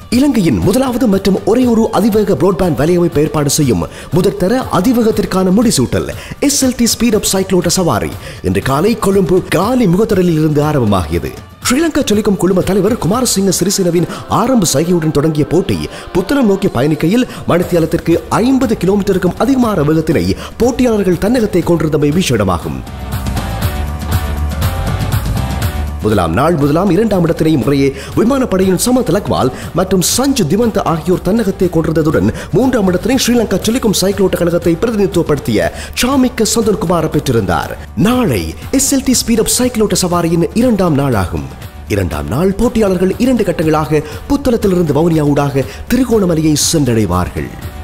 இலங்கையின் முதலாவது மற்றும் ஒரே ஒரு அதிவேக பிராட்பேண்ட் வலையமைப்பு ஏற்பாடு செய்யும் முதற்தர அதிவேகத்திற்கான முடிசூட்டல் எஸ்எல்டி ஸ்பீட் அப் சைக்ளோட்ட சவாரி இன்று காலை கொழும்பு காலி முகத்தடலில் இருந்து ஆரம்பமாகியது ஸ்ரீலங்கா டெலிகாம் குழும தலைவர் குமாரசிங்க சிறிசேனவின் ஆரம்ப சைகையுடன் தொடங்கிய போட்டி புத்தளம் நோக்கி பயணிக்கையில் மணித்தியாலத்திற்கு ஐம்பது கிலோமீட்டருக்கும் அதிகமான வேகத்தினை போட்டியாளர்கள் தன்னகத்தை கொண்டிருந்தமை விஷயமாகும் முதலாம் நாள் முதலாம் இரண்டாம் இடத்தினை முறையே விமானப்படையின் சமத் லக்வால் மற்றும் சஞ்சு திவந்த ஆகியோர் தன்னகத்தை கொண்டிருந்ததுடன் மூன்றாம் இடத்தினை ஸ்ரீலங்கா டெலிகாம் சைக்ளோட்ட கழகத்தை பிரதிநிதித்துவப்படுத்திய சாமிக்க சந்தன்குமார பெற்றிருந்தார் நாளை எஸ்எல்டி ஸ்பீட் அப் சைக்ளோட்ட சவாரியின் இரண்டாம் நாளாகும் இரண்டாம் நாள் போட்டியாளர்கள் இரண்டு கட்டங்களாக புத்தளத்திலிருந்து வவுனியா ஊடாக திருகோணமலையை சென்றடைவார்கள்